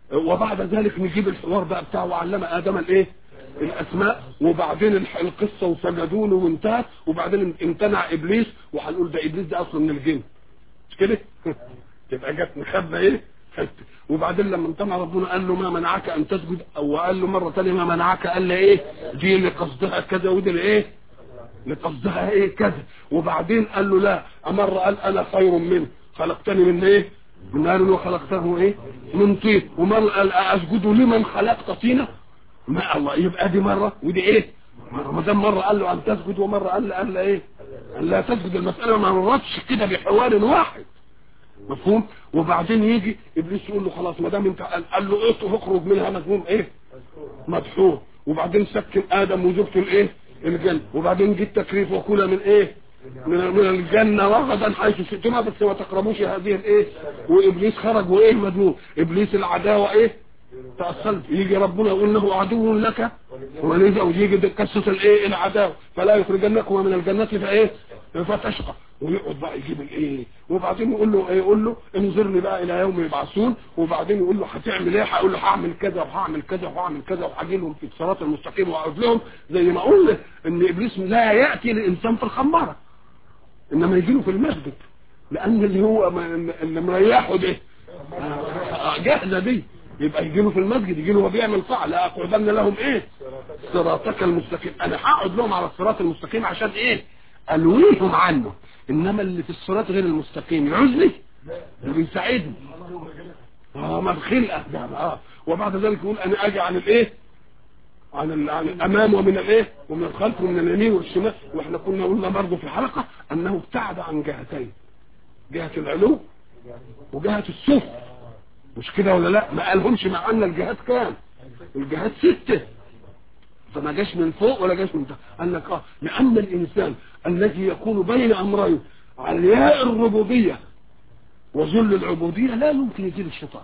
وبعد ذلك نجيب الحوار بقى بتاعه وعلم ادم الايه الاسماء وبعدين الح- القصه وسجدوا له وانتهت وبعدين امتنع ابليس وهنقول ده ابليس ده اصلا من الجن مش كده تبقى جت نخبى ايه حته وبعدين لما امتنع ربنا قال له ما منعك ان تسجد او قال له مره ثانيه ما منعك قال له ايه دي لقصدها كذا ودي لايه لقصدها ايه كذا وبعدين قال له لا امر قال انا خير منه خلقتني من ايه من نار وخلقته ايه من طين ومره قال اسجد لمن خلقت طينه ما الله يبقى دي مره ودي ايه ما دام مره قال له ان تسجد ومره قال له قال له ايه قال لا تسجد المساله ما مرتش كده بحوار واحد مفهوم وبعدين يجي ابليس يقول له خلاص ما دام انت قال, قال له ايه اخرج منها مذموم ايه مدحور وبعدين سكن ادم وزوجته الايه الجنه وبعدين جه التكليف وكل من ايه من من الجنه رغدا حيث شئتما بس ما تقربوش هذه الايه وابليس خرج وايه مذموم ابليس العداوه ايه تأصلت يجي ربنا يقول له عدو لك ولذا ويجي دي قصة الايه العداوة فلا يخرجنكما من الجنة فايه فتشقى ويقعد بقى يجيب الايه وبعدين يقول له ايه يقول له انظرني بقى الى يوم يبعثون وبعدين يقول له هتعمل ايه هقول له هعمل كذا وهعمل كذا وهعمل كذا وهجي لهم في الصراط المستقيم واقعد لهم زي ما قلنا ان ابليس لا ياتي للانسان في الخماره انما يجي له في المسجد لان اللي هو ما- اللي مريحه ده آه، جاهزه دي يبقى يجي له في المسجد يجي له وهو بيعمل طاعه لا اقعدن لهم ايه صراطك المستقيم انا هقعد لهم على الصراط المستقيم عشان ايه الويهم عنه انما اللي في الصراط غير المستقيم يعوزني اللي بيساعدني اه ما الخلقه ده اه وبعد ذلك يقول انا اجي عن الايه عن ال- عن الامام ومن الايه ومن الخلف ومن اليمين والشمال واحنا كنا قلنا برضه في الحلقه انه ابتعد عن جهتين جهه العلو وجهه السفل مش كده ولا لا ما قالهمش مع ان الجهات كام الجهات ستة فما جاش من فوق ولا جاش من تحت قال لك اه لان الانسان الذي يكون بين امرين علياء الربوبيه وذل العبوديه لا يمكن يجيل الشيطان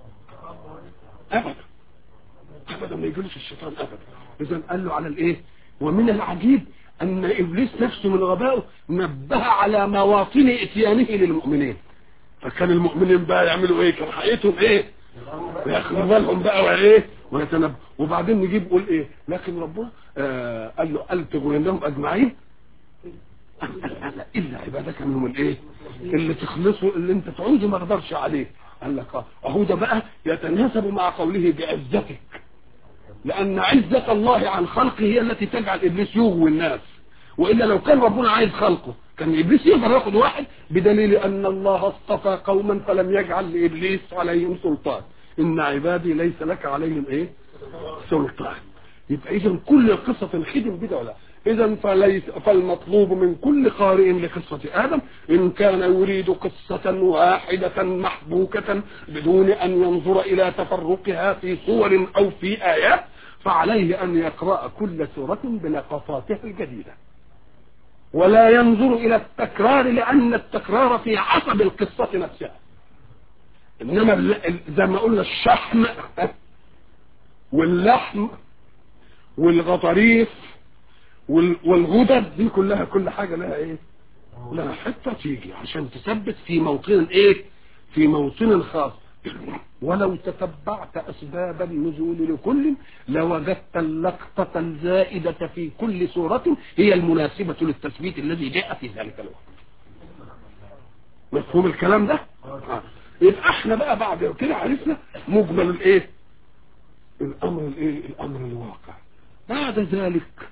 ابدا ابدا ما يجيلش الشيطان ابدا اذا قال له على الايه ومن العجيب ان ابليس نفسه من غبائه نبه على مواطن اتيانه للمؤمنين فكان المؤمنين بقى يعملوا ايه كان حقيقتهم ايه ياخدوا بالهم بقى وايه ويتنبه وبعدين نجيب يقول ايه لكن ربنا آه قال له قال تغوينهم اجمعين قال قال لا الا عبادك منهم الايه اللي تخلصوا اللي انت تعوزه ما اقدرش عليه قال لك اه اهو ده بقى يتناسب مع قوله بعزتك لان عزة الله عن خلقه هي التي تجعل ابليس يغوي الناس والا لو كان ربنا عايز خلقه كان ابليس يقدر ياخد واحد بدليل ان الله اصطفى قوما فلم يجعل لابليس عليهم سلطان ان عبادي ليس لك عليهم ايه سلطان يبقى اذا كل القصه تنخدم بده ولا اذا فليس فالمطلوب من كل قارئ لقصه ادم ان كان يريد قصه واحده محبوكه بدون ان ينظر الى تفرقها في صور او في ايات فعليه ان يقرا كل سوره بلقطاتها الجديده ولا ينظر الى التكرار لان التكرار في عصب القصه نفسها انما ال- ال- زي ما قلنا الشحم واللحم والغطاريف وال- والغدد دي كلها كل حاجه لها ايه لها حته تيجي عشان تثبت في موطن ايه في موطن خاص ولو تتبعت اسباب النزول لكل لوجدت اللقطه الزائده في كل سوره هي المناسبه للتثبيت الذي جاء في ذلك الوقت مفهوم الكلام ده آه. يبقى احنا بقى بعد كده عرفنا مجمل الايه الامر الايه الامر الواقع بعد ذلك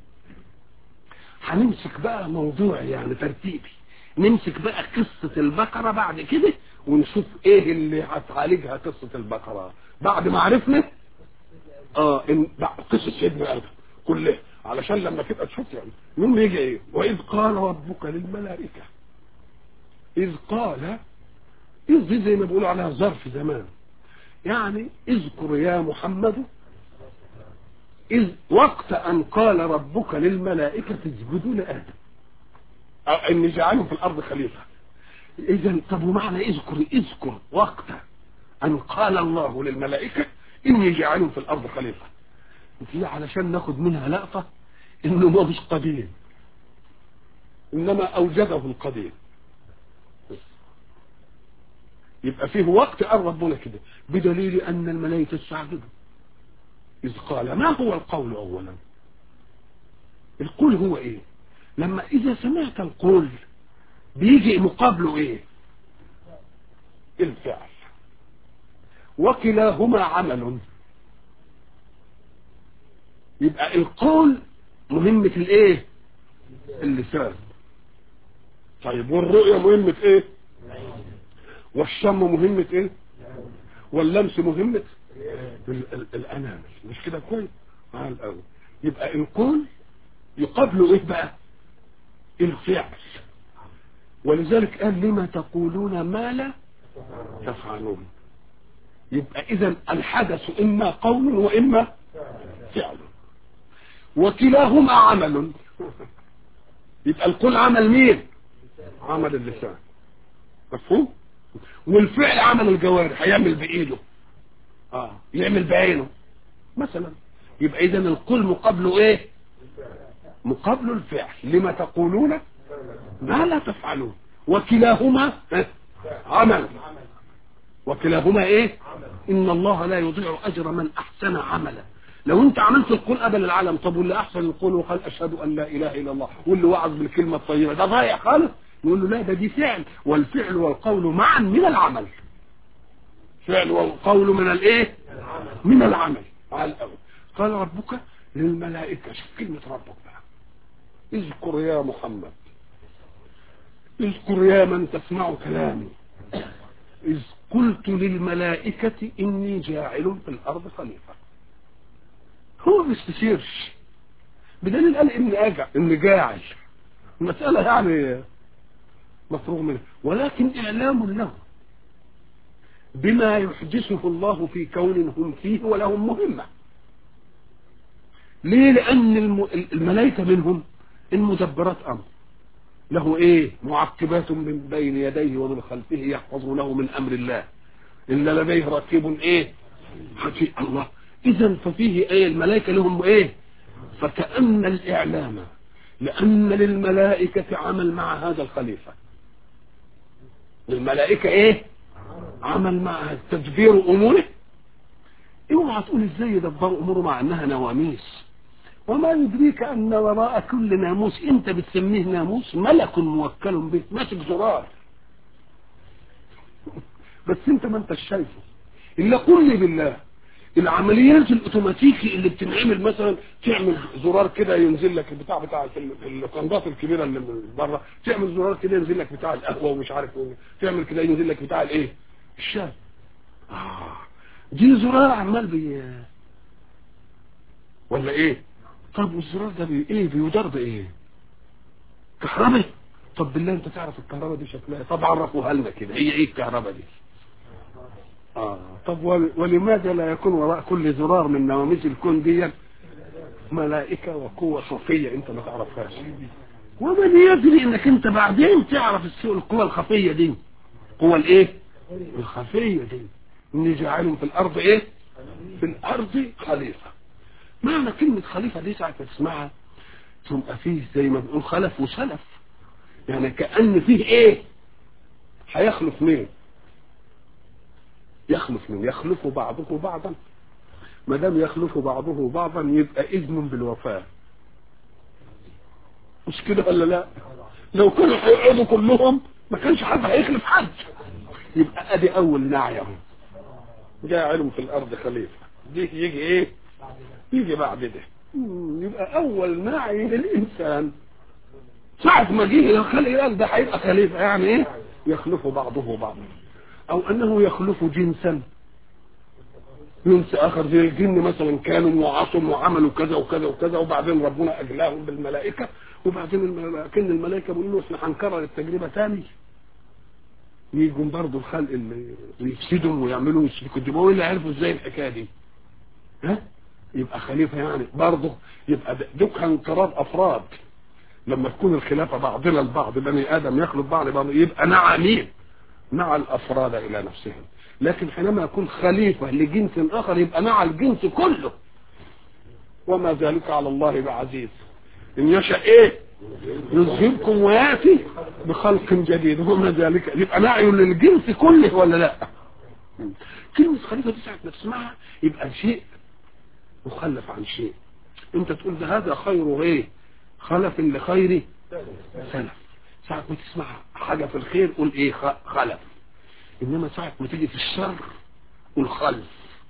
هنمسك بقى موضوع يعني ترتيبي نمسك بقى قصة البقرة بعد كده ونشوف ايه اللي هتعالجها قصة البقرة بعد ما عرفنا اه ان بعد قصة سيدنا ادم كلها علشان لما تبقى تشوف يعني يوم يجي ايه واذ قال ربك للملائكة اذ قال اذ دي زي ما بيقولوا عليها ظرف زمان يعني اذكر يا محمد إذ وقت أن قال ربك للملائكة اسجدوا لآدم أو إني جعله في الأرض خليفة إذا طب ومعنى اذكر اذكر وقت أن قال الله للملائكة إني جعله في الأرض خليفة دي علشان ناخد منها لقطة إنه ما مش قدير إنما أوجده القدير يبقى فيه وقت قال ربنا كده بدليل ان الملائكه تستعجبوا اذ قال ما هو القول اولا القول هو ايه لما اذا سمعت القول بيجي مقابله ايه الفعل وكلاهما عمل يبقى القول مهمة الايه اللسان طيب والرؤية مهمة ايه والشم مهمة ايه واللمس مهمة ال- ال- الانامل مش كده كويس على الاول يبقى القول يقابله ايه بقى الفعل ولذلك قال لما تقولون ما لا تفعلون يبقى اذا الحدث اما قول واما فعل وكلاهما عمل يبقى القول عمل مين عمل اللسان مفهوم والفعل عمل الجوارح هيعمل بايده اه يعمل بعينه مثلا يبقى اذا القول مقابله ايه مقابله الفعل لما تقولون ما لا تفعلون وكلاهما ها، عمل وكلاهما ايه ان الله لا يضيع اجر من احسن عملا لو انت عملت القول قبل العالم طب واللي احسن القول وقال اشهد ان لا اله الا الله واللي وعظ بالكلمه الطيبه ده ضايع خالص يقول له لا ده دي فعل والفعل والقول معا من العمل فعل والقول من الايه من العمل على الاول قال ربك للملائكه شوف كلمه ربك بقى اذكر يا محمد اذكر يا من تسمع كلامي إذ قلت للملائكة إني جاعل في الأرض خليفة هو ما بيستشيرش بدليل قال إني أجع إني جاعل المسألة يعني مفروغ منها ولكن إعلام له بما يحدثه الله في كون هم فيه ولهم مهمة ليه لأن الم- الملائكة منهم المدبرات أمر له ايه معقبات من بين يديه ومن خلفه يحفظونه من امر الله الا لديه رقيب ايه حكي الله اذا ففيه ايه الملائكه لهم ايه فكأن الاعلام لان للملائكه عمل مع هذا الخليفه للملائكه ايه عمل مع تدبير اموره اوعى تقول ازاي يدبر اموره مع انها نواميس وما يدريك ان وراء كل ناموس انت بتسميه ناموس ملك موكل به ماسك زرار بس انت ما انتش شايفه الا قل لي بالله العمليات الاوتوماتيكي اللي بتنعمل مثلا تعمل زرار كده ينزل لك البتاع بتاع ال- القنضات الكبيره اللي من بره تعمل زرار كده ينزل لك بتاع القهوه ومش عارف ايه تعمل كده ينزل لك بتاع الايه الشاي آه. دي زرار عمال بي ولا ايه طب والزرار ده بي ايه بيدار بايه كهرباء طب بالله انت تعرف الكهرباء دي شكلها طب عرفوها لنا كده هي ايه الكهرباء دي اه طب ول- ولماذا لا يكون وراء كل زرار من نواميس الكون دي ملائكة وقوة صوفية انت ما تعرفهاش ومن يدري انك انت بعدين تعرف السوء القوة الخفية دي قوة الايه الخفية دي اني جاعلهم في الارض ايه في الارض خليفة معنى كلمة خليفة دي ساعة تسمعها تبقى فيه زي ما بنقول خلف وسلف يعني كأن فيه ايه هيخلف مين يخلف من يخلف بعضه بعضا ما دام يخلف بعضه بعضا يبقى اذن بالوفاة مش كده ولا لا لو كانوا هيقعدوا كلهم ما كانش حد هيخلف حد يبقى ادي اول نعيه جاعل في الارض خليفه دي يجي ايه يجي بعد ده مم، يبقى اول نعي للانسان ساعة ما جه الخلق قال ده هيبقى خليفة يعني ايه يخلف بعضه بعضا او انه يخلف جنسا جنس اخر زي الجن مثلا كانوا وعصوا وعملوا كذا وكذا وكذا وبعدين ربنا اجلاهم بالملائكة وبعدين الملائكة كان الملائكة بيقولوا له احنا هنكرر التجربة تاني يجوا برضه الخلق اللي يفسدوا ويعملوا يسلكوا الدماء واللي عرفوا ازاي الحكايه دي ها يبقى خليفه يعني برضه يبقى ده- دوك انقراض افراد لما تكون الخلافه بعضنا البعض بني ادم يخلط بعض بعض يبقى نعى مين؟ نعى الافراد الى نفسهم لكن حينما يكون خليفه لجنس اخر يبقى نعى الجنس كله وما ذلك على الله بعزيز ان يشاء ايه يذهبكم وياتي بخلق جديد وما ذلك يبقى نعي للجنس كله ولا لا كلمة خليفة دي ساعة ما تسمعها يبقى شيء مخلف عن شيء انت تقول ده هذا خير ايه خلف لخير سلف ساعة ما تسمع حاجة في الخير قول ايه خلف انما ساعة ما تيجي في الشر قول خلف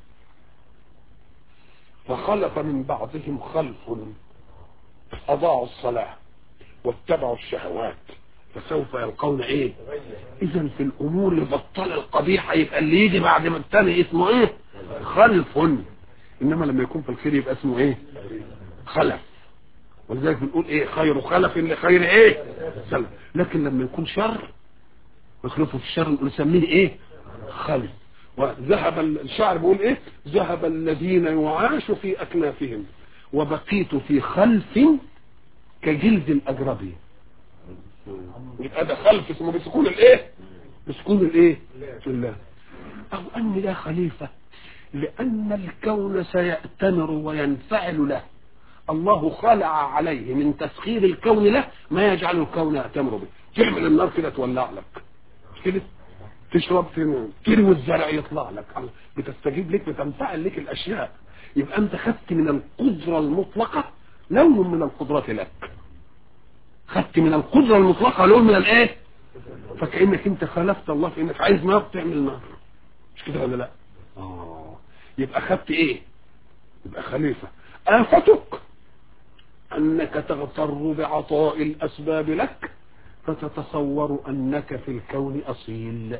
فخلف من بعضهم خلف اضاعوا الصلاة واتبعوا الشهوات فسوف يلقون ايه اذا في الامور اللي بطل القبيحة يبقى اللي يجي بعد ما التاني اسمه ايه خلف انما لما يكون في الخير يبقى اسمه ايه خلف ولذلك بنقول ايه خير خلف لخير ايه سلف لكن لما يكون شر يخلفه في الشر نقول نسميه ايه خلف وذهب الشعر بيقول ايه ذهب الذين يعاش في اكنافهم وبقيت في خلف كجلد الاجربي يبقى ده خلف اسمه بسكون الايه بسكون الايه الله او ان لا خليفه لان الكون سيأتمر وينفعل له الله خلع عليه من تسخير الكون له ما يجعل الكون يأتمر به تعمل النار كده تولع لك كده تشرب في تروي الزرع يطلع لك بتستجيب لك بتنفعل لك الاشياء يبقى انت خدت من القدرة المطلقة لون من القدرات لك خدت من القدرة المطلقة لون من الايه فكأنك انت خالفت الله في انك عايز نار تعمل نار مش كده ولا لا اه يبقى خدت ايه يبقى خليفة آفتك أنك تغتر بعطاء الأسباب لك فتتصور أنك في الكون أصيل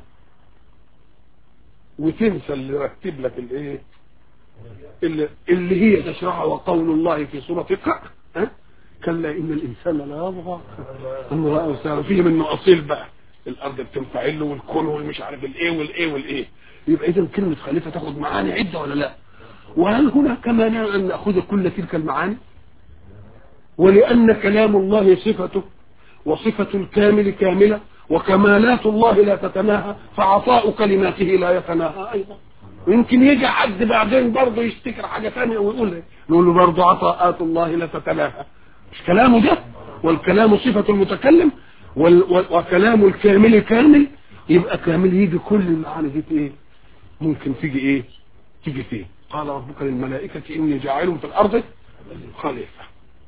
وتنسى اللي رتب لك الايه اللي, اللي هي تشرحها وقول الله في سورة القهر ها كلا إن الإنسان لا يطغى أن رأى سار فيه منه أصيل بقى الأرض بتنفعل له والكون والمش عارف الإيه والإيه والإيه يبقى إذا كلمة خليفة تاخد معاني عدة ولا لا وهل هناك مانع أن نأخذ كل تلك المعاني ولأن كلام الله صفته وصفة الكامل كاملة وكمالات الله لا تتناهى فعطاء كلماته لا يتناهى أيضا يمكن يجي حد بعدين برضه يفتكر حاجة ثانية ويقول نقول له برضه عطاءات الله لا تتناهى مش كلامه ده والكلام صفة المتكلم وكلام الكامل كامل يبقى كامل يجي كل المعاني دي ايه ممكن تيجي ايه تيجي فيه قال ربك للملائكة إني جاعل في الأرض خليفة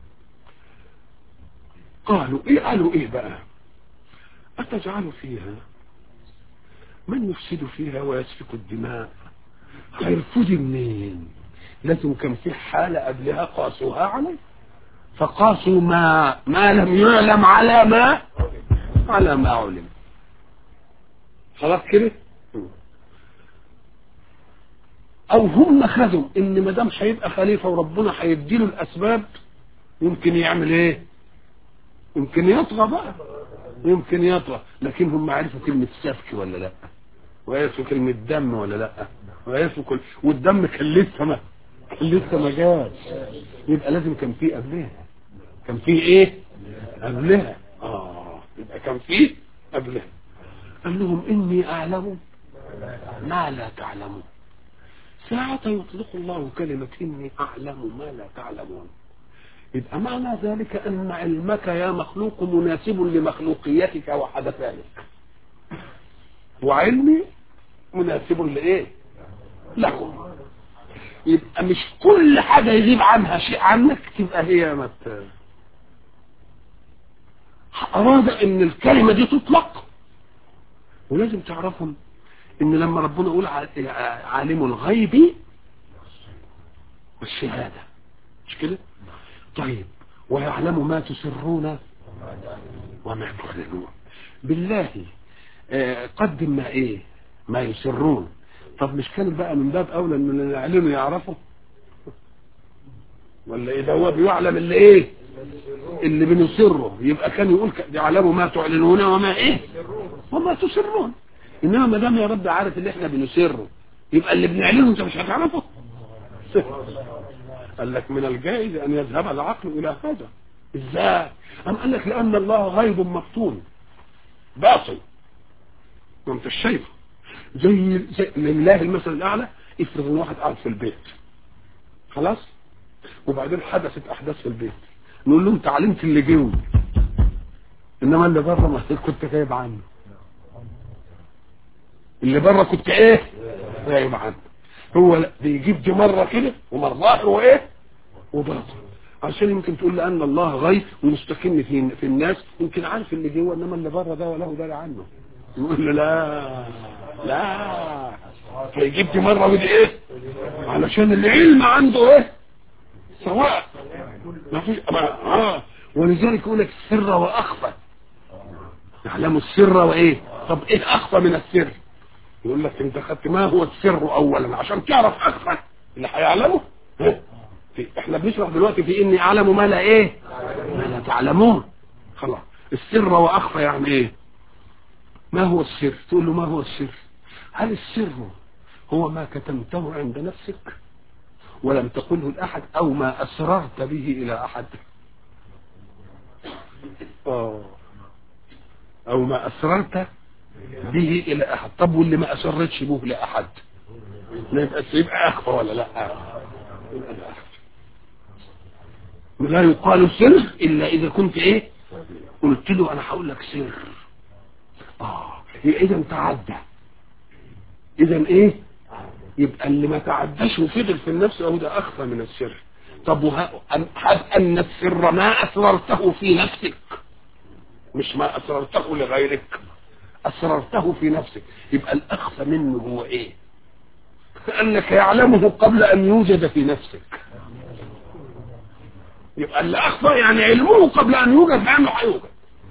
قالوا ايه قالوا ايه بقى أتجعل فيها من يفسد فيها ويسفك الدماء هيرفضي منين لازم كان في حالة قبلها قاسوها عليه فقاسوا ما ما لم يعلم على ما على ما علم خلاص كده او هم خدوا ان ما دام هيبقى خليفه وربنا هيديله الاسباب يمكن يعمل ايه يمكن يطغى بقى يمكن يطغى لكن هم عرفوا كلمه سفك ولا لا وعرفوا كلمه دم ولا لا وعرفوا كل والدم كان لسه ما كان لسه ما جاش يبقى لازم كان في قبلها كان في ايه قبلها اه يبقى كان في قبلها قال لهم اني اعلم ما لا تعلمون ساعة يطلق الله كلمة إني أعلم ما لا تعلمون يبقى معنى ذلك أن علمك يا مخلوق مناسب لمخلوقيتك وحدثانك وعلمي مناسب لإيه لكم يبقى مش كل حاجة يغيب عنها شيء عنك تبقى هي مت أراد أن الكلمة دي تطلق ولازم تعرفهم ان لما ربنا يقول عالم الغيب والشهادة مش كده طيب ويعلم ما تسرون وما تعلنون بالله آه قدم ما ايه ما يسرون طب مش كان بقى من باب اولى ان اللي يعلنوا يعرفوا ولا ايه ده هو بيعلم اللي ايه اللي بنسره يبقى كان يقول يعلموا ما تعلنون وما ايه وما تسرون انما ما دام يا رب عارف اللي احنا بنسره يبقى اللي بنعلنه انت مش هتعرفه قال لك من الجائز ان يذهب العقل الى هذا ازاي ام قال لك لان الله غيب مفتون باطل ما انت شايفه زي, زي لله المثل الاعلى افرض ان واحد قاعد في البيت خلاص وبعدين حدثت احداث في البيت نقول له انت علمت اللي جوي انما اللي بره ما كنت غايب عنه اللي بره كنت ايه غايب عنه هو لا بيجيب دي مره كده ومره ظاهر وايه وباطن عشان يمكن تقول لان الله غيب ومستقيم في في الناس يمكن عارف اللي جوه انما اللي بره ده وله داري عنه يقول له لا لا فيجيب دي مره ودي ايه علشان العلم عنده ايه سواء ما في اه ولذلك يقول لك السر واخفى يعلم السر وايه طب ايه اخفى من السر يقول لك انت خدت ما هو السر اولا عشان تعرف اخفى اللي هيعلمه ها؟ في احنا بنشرح دلوقتي في اني اعلم ما لا ايه ما لا تعلمون خلاص السر واخفى يعني ايه ما هو السر تقول له ما هو السر هل السر هو ما كتمته عند نفسك ولم تقله لأحد أو ما أسررت به إلى أحد أوه. أو ما أسررت به إلى أحد طب واللي ما أسرتش به لأحد يبقى يبقى أخفى ولا لا يبقى أخفى لا يقال سر إلا إذا كنت إيه قلت له أنا هقول لك سر آه إذا تعدى إذا إيه يبقى اللي ما تعداش وفضل في النفس أو ده أخفى من السر طب وه... هب أن السر ما أسررته في نفسك مش ما أسررته لغيرك أسررته في نفسك يبقى الأخفى منه هو إيه أنك يعلمه قبل أن يوجد في نفسك يبقى اللي أخفى يعني علمه قبل أن يوجد بأنه هيوجد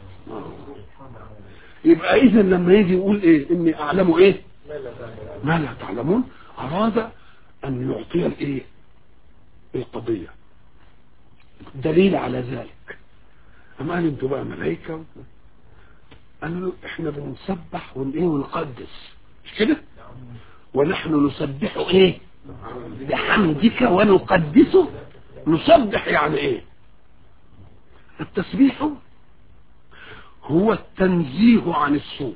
يبقى إذا لما يجي يقول إيه إني أعلم إيه ما لا تعلمون أراد أن يعطي الإيه القضية دليل على ذلك أما قال أنتوا بقى ملائكة قالوا له إحنا بنسبح ونإيه ونقدس مش كده ونحن نسبح إيه بحمدك ونقدسه نسبح يعني إيه التسبيح هو التنزيه عن السوء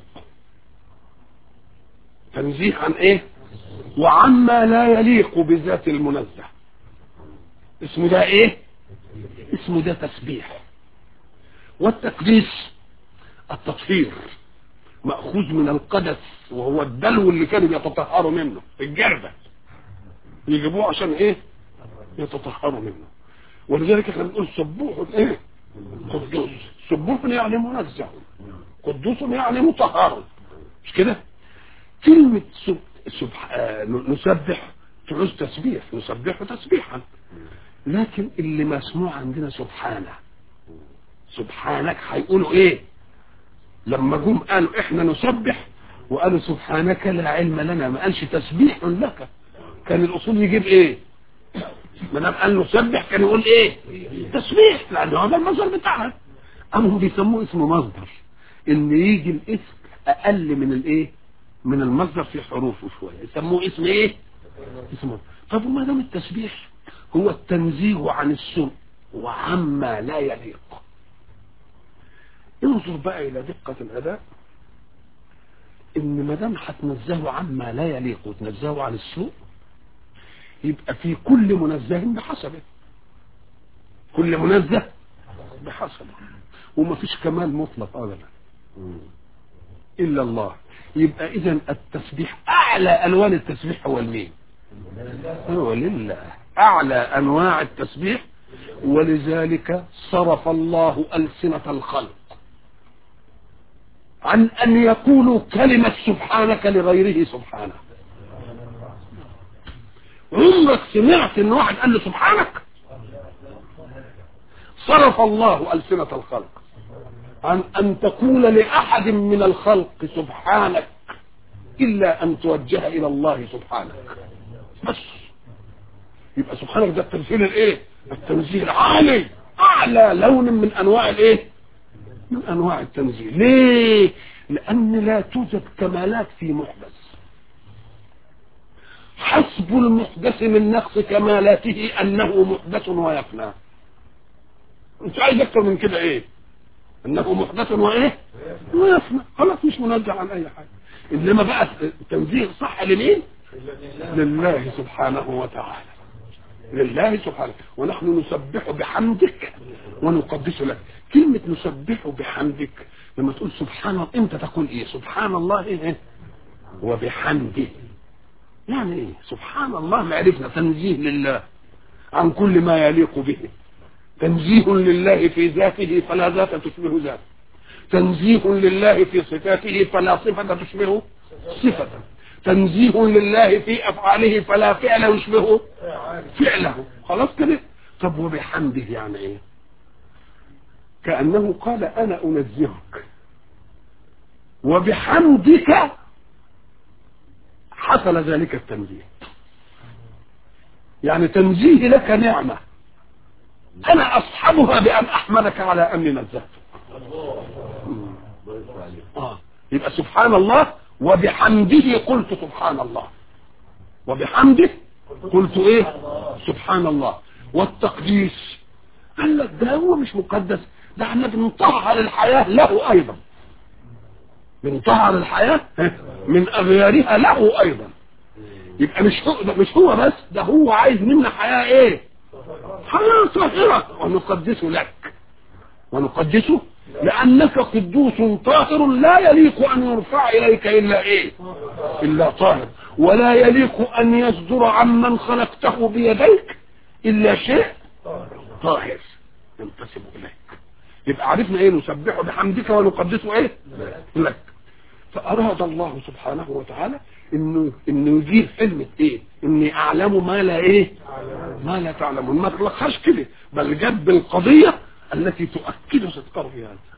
تنزيه عن ايه وعما لا يليق بذات المنزه اسمه ده ايه اسمه ده تسبيح والتقديس التطهير مأخوذ من القدس وهو الدلو اللي كانوا يتطهروا منه الجردة يجيبوه عشان ايه يتطهروا منه ولذلك احنا بنقول سبوح ايه قدوس سبوح يعني منزه قدوس يعني مطهر مش كده كلمة سب... سبح... آه... نسبح تعوز تسبيح نسبح تسبيحا لكن اللي مسموع عندنا سبحانه سبحانك هيقولوا ايه لما جم قالوا احنا نسبح وقالوا سبحانك لا علم لنا ما قالش تسبيح لك كان الاصول يجيب ايه ما دام قال نسبح كان يقول ايه تسبيح لان هذا المصدر بتاعها اما بيسموه اسمه مصدر ان يجي الاسم اقل من الايه من المصدر في حروفه شويه يسموه اسم ايه اسمه طب وما دام التسبيح هو التنزيه عن السوء وعما لا يليق انظر بقى الى دقه الاداء ان ما دام هتنزهه عما لا يليق وتنزهه عن السوء يبقى في كل منزه بحسبه كل منزه بحسبه وما فيش كمال مطلق ابدا الا الله يبقى اذا التسبيح اعلى الوان التسبيح هو المين هو لله اعلى انواع التسبيح ولذلك صرف الله السنه الخلق عن ان يقولوا كلمه سبحانك لغيره سبحانه عمرك سمعت ان واحد قال له سبحانك صرف الله السنه الخلق عن أن تقول لأحد من الخلق سبحانك إلا أن توجه إلى الله سبحانك بس يبقى سبحانك ده التنزيل الإيه التنزيل العالي أعلى لون من أنواع الإيه من أنواع التنزيل ليه لأن لا توجد كمالات في محدث حسب المحدث من نقص كمالاته أنه محدث ويفنى انت عايز اكتر من كده ايه انه محدث وايه ويفنى خلاص مش منزه عن اي حاجه انما بقى التنزيه صح لمين لله سبحانه وتعالى لله سبحانه ونحن نسبح بحمدك ونقدس لك كلمة نسبح بحمدك لما تقول سبحان الله انت تقول ايه سبحان الله ايه وبحمده يعني ايه سبحان الله معرفنا تنزيه لله عن كل ما يليق به تنزيه لله في ذاته فلا ذات تشبه ذاته تنزيه لله في صفاته فلا صفة تشبه صفة تنزيه لله في أفعاله فلا فعل يشبه فعله خلاص كده طب وبحمده يعني ايه كأنه قال أنا أنزهك وبحمدك حصل ذلك التنزيه يعني تنزيه لك نعمة أنا أصحبها بأن أحمدك على أني نزهتك آه. يبقى سبحان الله وبحمده قلت سبحان الله وبحمده قلت ايه سبحان الله والتقديس قال لك ده هو مش مقدس ده احنا بنطهر الحياة له ايضا بنطهر الحياة من اغيارها له ايضا يبقى مش هو ده مش هو بس ده هو عايز منا حياة ايه حياة طاهرة ونقدسه لك ونقدسه لأنك قدوس طاهر لا يليق أن يرفع إليك إلا إيه إلا طاهر ولا يليق أن يصدر عمن خلقته بيديك إلا شيء طاهر ينتسب إليك يبقى عرفنا إيه نسبحه بحمدك ونقدسه إيه لك فأراد الله سبحانه وتعالى إنه إنه يجيب حلمة إيه إني أعلم ما لا إيه ما لا تعلمون ما تلخصش كده بل جاب القضية التي تؤكد صدقه في هذا